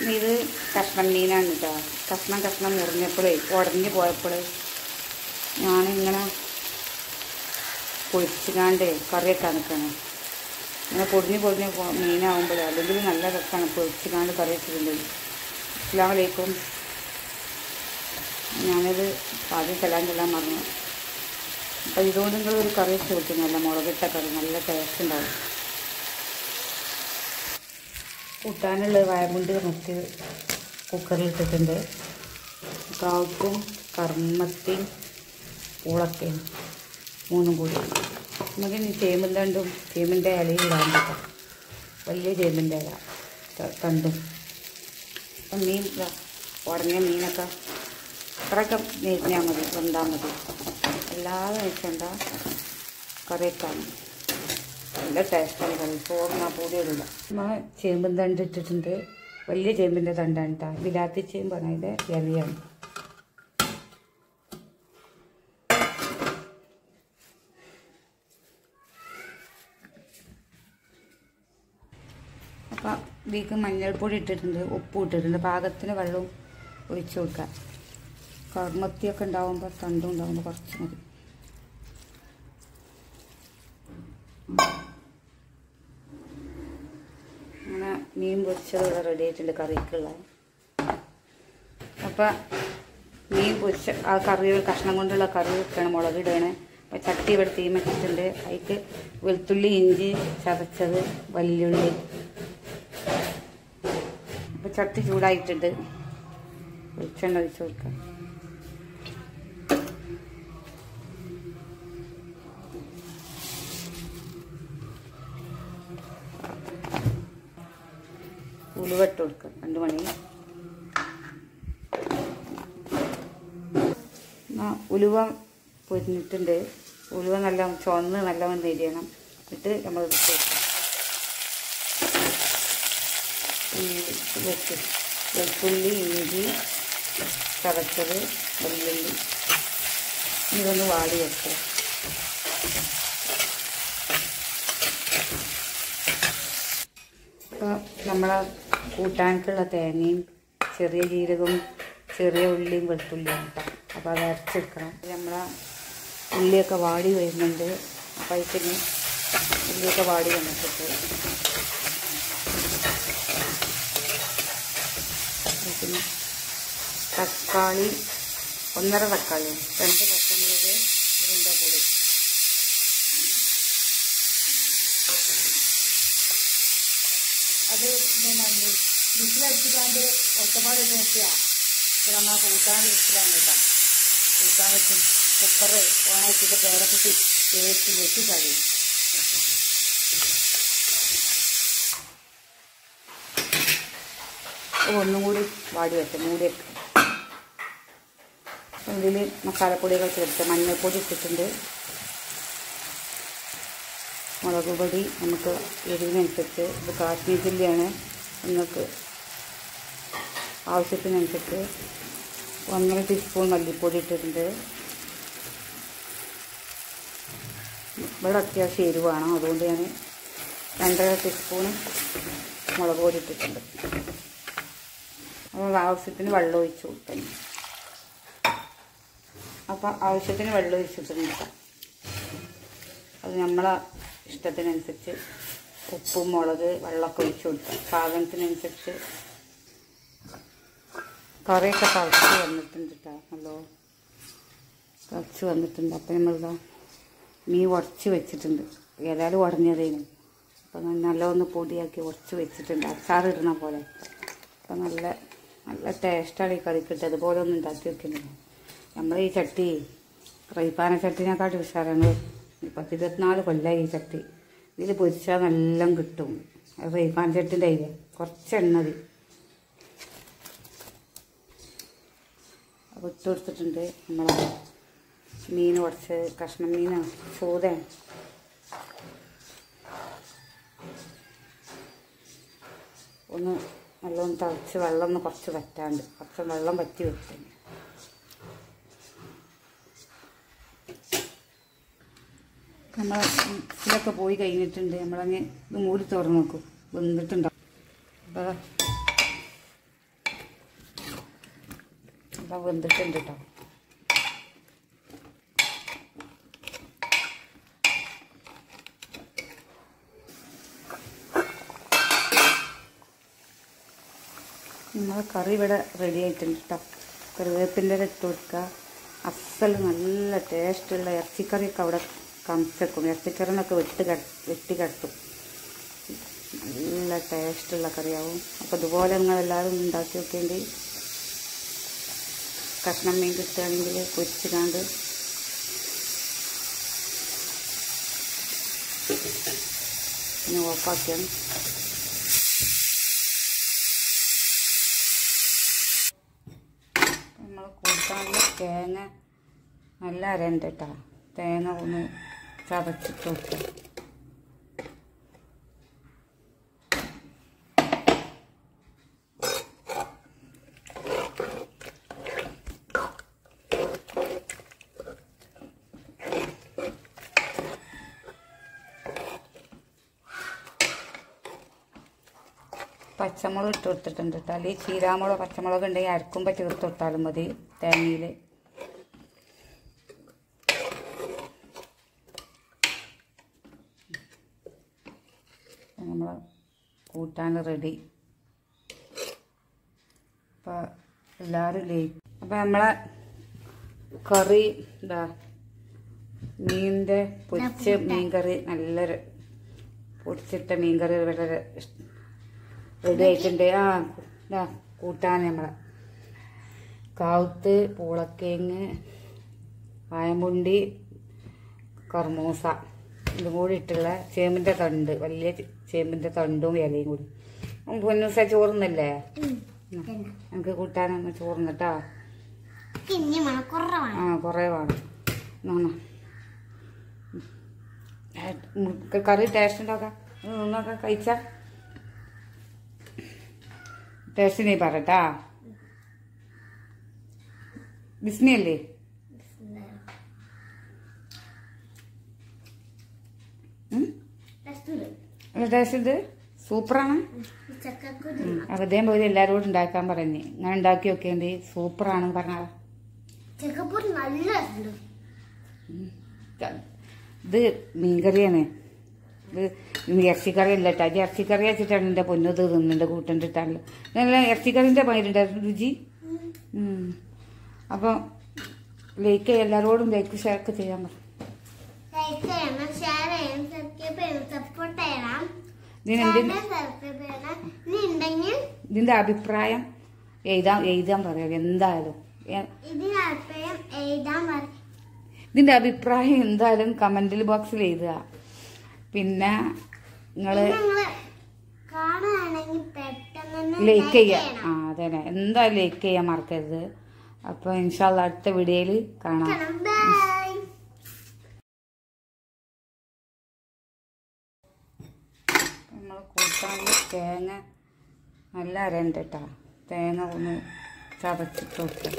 ഇത് കഷ്ണം മീനാണ് കേട്ടോ കഷ്ണം കഷ്ണം മുറിഞ്ഞപ്പോഴേ ഉടഞ്ഞു പോയപ്പോൾ ഞാനിങ്ങനെ പൊളിച്ചുകാണ്ട് കറിയൊക്കെ നിൽക്കണം ഇങ്ങനെ പൊടിഞ്ഞ് പൊടിഞ്ഞ് പോ- മീനാവുമ്പോൾ അല്ലെങ്കിൽ നല്ല രസമാണ് പൊളിച്ചുകാണ്ട് കറി വെച്ചിട്ടുണ്ട് അസ്സാം വലൈക്കും ഞാനത് ആദ്യം ചെല്ലാൻ ചെല്ലാൻ മറന്നു അപ്പോൾ ഇതുകൊണ്ട് നിങ്ങൾ ഒരു കറി വെച്ച് വെക്കും നല്ല മുളകിട്ട കറി നല്ല ടേസ്റ്റ് ഉണ്ടാവും കൂട്ടാനുള്ള വയമുണ്ട് മുട്ടി കുക്കറിൽ ഇട്ടിട്ടുണ്ട് കാവുക്കും കർമ്മത്തിയും പൂളക്കയും മൂന്നും കൂടി നമുക്ക് ഇനി ചേമ്പുന്തണ്ടും ചേമ്പിൻ്റെ ഇലയും ഇടാൻ പറ്റാം വലിയ ചേമ്പിൻ്റെ ഇല ത- തണ്ടും അപ്പം മീൻ ഇതാ, ഉടഞ്ഞ മീനൊക്കെ അത്രയൊക്കെ നേരിഞ്ഞാൽ മതി വെന്താൽ മതി അല്ലാതെ വെച്ചണ്ട കറിയൊക്കെയാണ് നല്ല ടേസ്റ്റാണ് കറി ചോറിനാ പൂതിയിടില്ല നമ്മൾ ചേമ്പും തണ്ട് ഇട്ടിട്ടുണ്ട് വലിയ ചേമ്പിൻ്റെ തണ്ടാണ് കേട്ടോ വിലാത്തി ചേമ്പാണ് അതിൻ്റെ ഇലയാണ് അപ്പം ഇതിലേക്ക് മഞ്ഞൾപ്പൊടി ഇട്ടിട്ടുണ്ട് ഉപ്പും ഇട്ടിട്ടുണ്ട് പാകത്തിന് വെള്ളവും ഒഴിച്ച് കൊടുക്കുക കർമ്മത്തിയൊക്കെ ഉണ്ടാവുമ്പോൾ തണ്ടും ഉണ്ടാവുമ്പോൾ കുറച്ച് മതി അങ്ങനെ മീൻ പൊരിച്ചത് ഇവിടെ റെഡി ആയിട്ടുണ്ട് കറിക്കുള്ള അപ്പം മീൻ പൊരിച്ച ആ കറി കഷ്ണം കൊണ്ടുള്ള കറി വെക്കണം മുളക് ഇടണേ അപ്പം ചട്ടി ഇവിടെ തീ വെച്ചിട്ടുണ്ട് അതിക്ക് വെളുത്തുള്ളി ഇഞ്ചി ചതച്ചത് വല്യുള്ളി അപ്പം ചട്ടി ചൂടായിട്ടുണ്ട് വെളിച്ചെണ്ണ ഒഴിച്ച് കൊടുക്കാം ഉലുവ ഇട്ട് കൊടുക്കുക രണ്ട് മണി ആ, ഉലുവ പൊരിഞ്ഞിട്ടുണ്ട് ഉലുവ നല്ല ചുവന്ന് നല്ലവണ്ണം നെരിയണം എന്നിട്ട് നമ്മൾ എടുത്ത് വെക്കാം ഈ വെച്ച് വെളുത്തുള്ളി ഇഞ്ചി ചതച്ചത് വെള്ളുള്ളി ഇതൊന്ന് വാടി വെക്കുക അപ്പോൾ നമ്മളെ കൂട്ടാനക്കുള്ള തേങ്ങയും ചെറിയ ജീരകവും ചെറിയ ഉള്ളിയും വെളുത്തുള്ളിയും കേട്ടോ അപ്പോൾ അത് അരച്ചെടുക്കണം നമ്മളെ ഉള്ളിയൊക്കെ വാടി വരുന്നുണ്ട് അപ്പോൾ അതിന് ഉള്ളിയൊക്കെ വാടി വന്നിട്ട് പിന്നെ തക്കാളി ഒന്നര തക്കാളി രണ്ട് പച്ചമുളക് ഉരുണ്ട പൊടി അത് പിന്നെ വിസിലടിച്ചിട്ടാണ്ട് ഒറ്റപ്പാടിട്ട് നോക്കിയാ നമ്മൾ കൂട്ടാൻ വിസിലാണ് കേട്ടോ കൂട്ടാൻ വെച്ചും കുക്കർ ഓണാക്കിയിട്ട് പേരക്കുട്ടി തേച്ച് വെച്ച് കഴി ഒന്നും കൂടി വാടി വെച്ച് മൂടി വെക്കും ഇതിൽ മസാലപ്പൊടികൾ ചേർത്ത് മഞ്ഞൾപ്പൊടി ഇട്ടിട്ടുണ്ട് മുളക് പൊടി നമുക്ക് എരിവിനനുസരിച്ച് ഇത് കാശ്മീർ ചില്ലിയാണ് നിങ്ങൾക്ക് ആവശ്യത്തിനനുസരിച്ച് ഒന്നര ടീസ്പൂൺ മല്ലിപ്പൊടി ഇട്ടിട്ടുണ്ട് ഇവിടെ അത്യാവശ്യം എരിവാണ് അതുകൊണ്ട് ഞാൻ രണ്ടര ടീസ്പൂൺ മുളക് പൊടി ഇട്ടിട്ടുണ്ട് അപ്പോൾ ആവശ്യത്തിന് വെള്ളം ഒഴിച്ച് കൊടുക്കാൻ അപ്പോൾ ആവശ്യത്തിന് വെള്ളം ഒഴിച്ചിട്ടുണ്ട് അത് നമ്മളെ ഇഷ്ടത്തിനനുസരിച്ച് ഉപ്പും മുളക് വെള്ളമൊക്കെ ഒഴിച്ച് കൊടുക്കുക പാകത്തിനനുസരിച്ച് കറിയൊക്കെ തിളച്ച് വന്നിട്ടുണ്ട് കേട്ടോ നല്ലോ തിളച്ച് വന്നിട്ടുണ്ട് അപ്പം നമ്മളിതാ മീൻ ഉടച്ച് വെച്ചിട്ടുണ്ട് ഏതായാലും ഉടഞ്ഞതേനു അപ്പം നല്ല ഒന്ന് പൊടിയാക്കി ഉടച്ച് വെച്ചിട്ടുണ്ട് അച്ചാറിടണ പോലെ അപ്പം നല്ല നല്ല ടേസ്റ്റാണ് ഈ കറിക്കിട്ട് അതുപോലെ ഒന്നും ഉണ്ടാക്കി വെക്കുന്നില്ല നമ്മൾ ഈ ചട്ടി ഫ്രൈപ്പാന ചട്ടിനെക്കാട്ടി ഉഷാറാണ് പത്ത് ഇരുപത്തിനാല് കൊല്ലമായി ഈ ചട്ടി ഇതിൽ പൊരിച്ചാൽ നല്ല കിട്ടും ഫ്രൈപ്പാൻ ചട്ടിൻ്റെ അതിൽ കുറച്ച് എണ്ണ മതി അപ്പോൾ ഇട്ട് കൊടുത്തിട്ടുണ്ട് നമ്മളെ മീൻ കുറച്ച് കഷ്ണം മീനാണ് ചൂതയാണ് ഒന്ന് നല്ലോണം തിളച്ച് വെള്ളം ഒന്ന് കുറച്ച് വറ്റാണ്ട് കുറച്ച് വെള്ളം വറ്റി വെക്കണം നമ്മൾ ഇതിലൊക്കെ പോയി കഴിഞ്ഞിട്ടുണ്ട് നമ്മളങ്ങ് ഇത് മൂടി തുറന്ന് നോക്കും വെന്തിട്ടുണ്ടാവും അപ്പോൾ എല്ലാം വെന്തിട്ടുണ്ട് കേട്ടോ നമ്മൾ കറി ഇവിടെ റെഡി ആയിട്ടുണ്ട് കേട്ടോ കറിവേപ്പിൻ്റെ ഇട്ട് കൊടുക്കുക അസൽ നല്ല ടേസ്റ്റുള്ള ഇറച്ചിക്കറിയൊക്കെ അവിടെ കമിച്ചെക്കും ഇറച്ചിക്കറിനൊക്കെ വെട്ടി ക വെട്ടി കടത്തും നല്ല ടേസ്റ്റുള്ള കറിയാവും അപ്പോൾ ഇതുപോലെ നിങ്ങൾ എല്ലാവരും ഉണ്ടാക്കി വെക്കേണ്ടി കഷ്ണം മീൻ കിട്ടുകയാണെങ്കിൽ പൊരിച്ചിടാണ്ട് പിന്നെ ഓഫാക്കിയാണ് നമ്മൾ കൂട്ടാനുള്ള തേങ്ങ നല്ല അരണ്ട് കേട്ടോ തേങ്ങ ഒന്ന് ചതച്ചിട്ട് വെക്കുക പച്ചമുളക് ഇട്ട് കൊടുത്തിട്ടുണ്ട് കേട്ടോ അല്ലെങ്കിൽ ചീരാമുളക് പച്ചമുളക് ഉണ്ടെങ്കിൽ അരക്കുമ്പോൾ ചേർത്ത് കൊടുത്താലും മതി തേങ്ങയിൽ നമ്മൾ കൂട്ടാൻ റെഡി അപ്പോൾ എല്ലാവരും ലേറ്റ് അപ്പോൾ നമ്മളെ കറി ഇതാ മീനിൻ്റെ പൊരിച്ച മീൻ കറി നല്ലൊരു പൊടിച്ചിട്ട മീൻ കറി വളരെ റെഡി ആയിട്ടുണ്ട് ആ ഇതാ കൂട്ടാൻ നമ്മളെ കാവുത്ത് പൂളക്കേങ്ങ് വായമുണ്ടി കർമൂസ ഇതും കൂടി ഇട്ടുള്ള ചേമ്പിൻ്റെ തണ്ട് വലിയ ചേമ്പിൻ്റെ തണ്ടും ഇലയും കൂടി പൊന്നൂസ ചോറുന്നല്ലേ നമുക്ക് കൂട്ടാനൊന്ന് ചോറുന്നിട്ടാ ഇനി മണക്കുറവാണ് ആ കുറേ വേണം നോണ കറി ടേസ്റ്റ് ഉണ്ടാക്കാം നിന്നൊക്കെ കഴിച്ച ടേസ്റ്റ് നീ പറട്ടാ ബിസ്മിയല്ലേ ടേസ്റ്റ് ഇത് സൂപ്പറാണ് ചക്കക്കുരു അപ്പം ഇതേം പോലെ എല്ലാവരോടും ഉണ്ടാക്കാൻ പറഞ്ഞു ഞാൻ ഉണ്ടാക്കി നോക്കിയത് സൂപ്പറാണ് പറഞ്ഞാ ചക്കപ്പൂര് നല്ല രസമുണ്ട് ഇത് മീൻകറിയാണ് ഇത് ഇറച്ചിക്കറി അല്ല കേട്ടോ അത് ഇറച്ചിക്കറി വെച്ചിട്ടാണ് എൻ്റെ പൊന്നു ഇത് തിന്നുണ്ട് കൂട്ടണ്ടിട്ടാണല്ലോ നല്ല ഇറച്ചിക്കറിൻ്റെ മരുണ്ടായിരുന്നു രുചി അപ്പോൾ ലൈക്ക് എല്ലാവരോടും ലൈക്ക് ഷെയർ ഒക്കെ ചെയ്യാൻ പറഞ്ഞു ലൈക്ക് ചെയ്യണം ഷെയർ ചെയ്യണം സബ്സ്ക്രൈബ് ചെയ്യണം സപ്പോർട്ട് ചെയ്യണം ഇതിനെന്ത് ചാനൽ സബ്സ്ക്രൈബ് ചെയ്യണം ഇനി ഉണ്ടെങ്കിൽ ഇതിൻ്റെ അഭിപ്രായം എഴുതാൻ എഴുതാൻ പറയാം എന്തായാലും ഏ- ഇതിന് അഭിപ്രായം എഴുതാൻ പറ- ഇതിൻ്റെ അഭിപ്രായം എന്തായാലും കമൻറ്റിൽ ബോക്സിൽ എഴുതുക പിന്നെ നിങ്ങൾ പിന്നെ നിങ്ങള് കാണുകയാണെങ്കിൽ പെട്ടെന്ന് ലൈക്ക് ചെയ്യുക ആ അതെ എന്തായാലും ലൈക്ക് ചെയ്യാൻ മറക്കരുത് അപ്പോൾ ഇൻഷാല്ല അടുത്ത വീഡിയോയിൽ കാണാം ബൈ നമ്മൾ കൂട്ടാനുള്ള തേങ്ങ നല്ല അരണ്ട് കേട്ടോ തേങ്ങ ഒന്ന് ചതച്ചിട്ട് വെക്കുക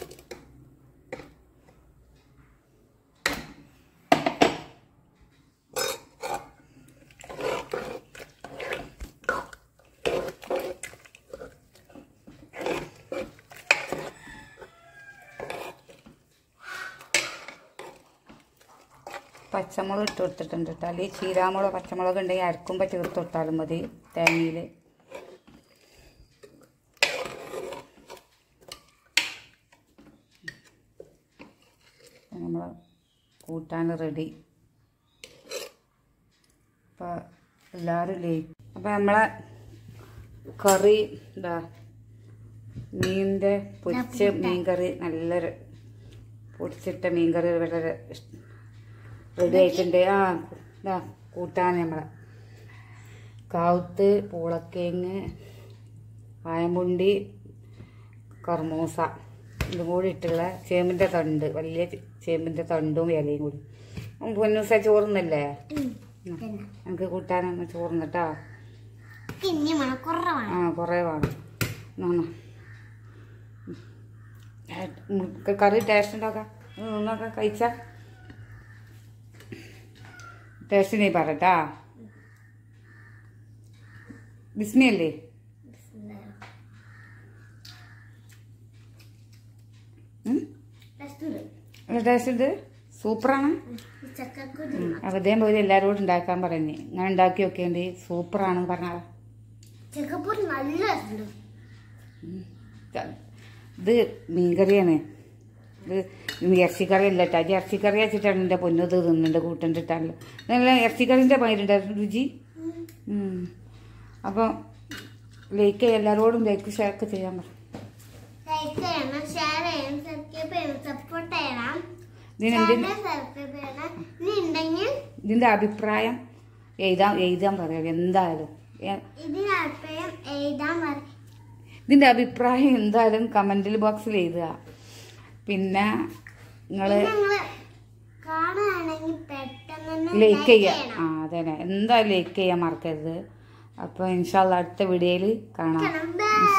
പച്ചമുളക് ഇട്ട് കൊടുത്തിട്ടുണ്ട് കേട്ടോ അല്ലെങ്കിൽ ചീരാമുളക് പച്ചമുളക് ഉണ്ടെങ്കിൽ അരക്കുമ്പോൾ ചേർത്ത് കൊടുത്താലും മതി തേങ്ങയിൽ നമ്മൾ കൂട്ടാൻ റെഡി അപ്പോൾ എല്ലാവരും ലേറ്റ് അപ്പോൾ നമ്മളെ കറി ഇതാ മീനിൻ്റെ പൊരിച്ച മീൻ കറി നല്ലൊരു പൊടിച്ചിട്ട മീൻ കറി വളരെ റെഡി ആയിട്ടുണ്ട് ആ ഇതാ കൂട്ടാൻ നമ്മളെ കാവുത്ത് പൂളക്കേങ്ങ് വായമുണ്ടി കർമൂസ ഇതും കൂടി ഇട്ടുള്ള ചേമ്പിൻ്റെ തണ്ട് വലിയ ചേമ്പിൻ്റെ തണ്ടും ഇലയും കൂടി പൊന്നൂസ ചോറുന്നല്ലേ നമുക്ക് കൂട്ടാനൊന്ന് ചോറുന്നിട്ടാ ഇനി മണക്കുറവാണ് ആ കുറേ വേണം നോണ കറി ടേസ്റ്റ് ഉണ്ടാക്കാം നിന്നൊക്കെ കഴിച്ച ടേസ്റ്റ് നീ പറട്ടാ ബിസ്മിയല്ലേ ഉം? രസമുണ്ട്. നല്ല ടേസ്റ്റ് ഉണ്ട് സൂപ്പറാണ് ഈ ചക്കക്കുരു അപ്പോൾ ഇതേ പോലെ എല്ലാവരോടും ഉണ്ടാക്കാൻ പറഞ്ഞ് ഞാൻ ഉണ്ടാക്കി നോക്കേണ്ടി സൂപ്പറാണ് പറഞ്ഞാൽ ചക്കപ്പൂരി നല്ല രസമുണ്ട് ഇത് മീൻകറിയാണ് ഇത് ഇറച്ചിക്കറി അല്ല കേട്ടോ അത് ഇറച്ചിക്കറി വെച്ചിട്ടാണ് എൻ്റെ പൊന്നത് തിന്നുണ്ട് കൂട്ടണ്ടിട്ടാണല്ലോ നല്ല ഇറച്ചിക്കറിൻ്റെ മരുണ്ടായിരുന്നു രുചി ഉം. അപ്പോൾ ലൈക്ക് എല്ലാവരോടും ലൈക്ക് ഷെയർ ഒക്കെ ചെയ്യാൻ പറ ലൈക്ക് ചെയ്യണം ഷെയർ ചെയ്യണം സബ്സ്ക്രൈബ് ചെയ്യണം സപ്പോർട്ട് ചെയ്യണം ഇതിനെന്ത് ചാനൽ സബ്സ്ക്രൈബ് ചെയ്യണം ഇനി ഉണ്ടെങ്കിൽ ഇതിൻ്റെ അഭിപ്രായം എഴുതാൻ എഴുതാൻ പറയാം എന്തായാലും ഏ- ഇതിനപ്പുറം എഴുതാൻ പറയും ഇതിൻ്റെ അഭിപ്രായം എന്തായാലും കമൻറ്റിൽ ബോക്സിൽ എഴുതുക പിന്നെ നിങ്ങൾ നിങ്ങള് കാണുകയാണെങ്കിൽ പെട്ടെന്ന് തന്നെ ലൈക്ക് like ചെയ്യുക ചെയ്യണം. ആ അതന്നെ എന്തായാലും ലൈക്ക് ചെയ്യാൻ മറക്കരുത് അപ്പോൾ ഇൻഷാല്ല അടുത്ത വീഡിയോയിൽ കാണാം കാണാം. Bye.